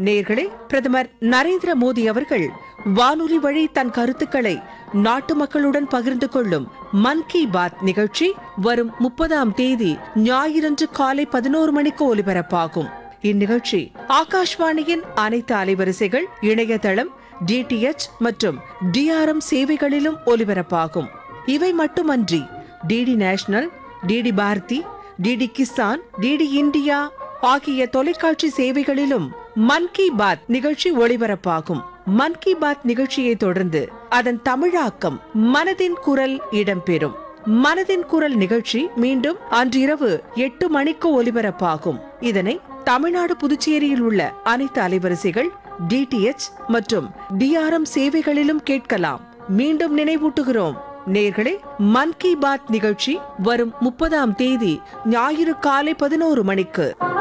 நேர்களே பிரதமர் நரேந்திர மோடி அவர்கள் வானொலி வழி தன் கருத்துக்களை நாட்டு மக்களுடன் பகிர்ந்து கொள்ளும் மன் கி பாத் நிகழ்ச்சி வரும் முப்பதாம் தேதி ஞாயிறன்று காலை பதினோரு மணிக்கு ஒலிபரப்பாகும் இந்நிகழ்ச்சி ஆகாஷ்வாணியின் அனைத்து அலைவரிசைகள் இணையதளம் டிடிஎச் மற்றும் டிஆர்எம் சேவைகளிலும் ஒலிபரப்பாகும் இவை மட்டுமன்றி DD National DD Bharati DD Kisan DD India ஆகிய தொலைக்காட்சி சேவைகளிலும் மன் கி பாத் நிகழ்ச்சி ஒளிபரப்பாகும் மன் கி பாத் நிகழ்ச்சியை தொடர்ந்து அதன் தமிழாக்கம் மனதின் குரல் இடம்பெறும் மனதின் குரல் நிகழ்ச்சி மீண்டும் அன்றிரவு எட்டு மணிக்கு ஒலிபரப்பாகும் இதனை தமிழ்நாடு புதுச்சேரியில் உள்ள அனைத்து அலைவரிசைகள் டிடிஎச் மற்றும் டிஆர்எம் சேவைகளிலும் கேட்கலாம் மீண்டும் நினைவூட்டுகிறோம் நேர்களே மன் கி பாத் நிகழ்ச்சி வரும் முப்பதாம் தேதி ஞாயிறு காலை பதினோரு மணிக்கு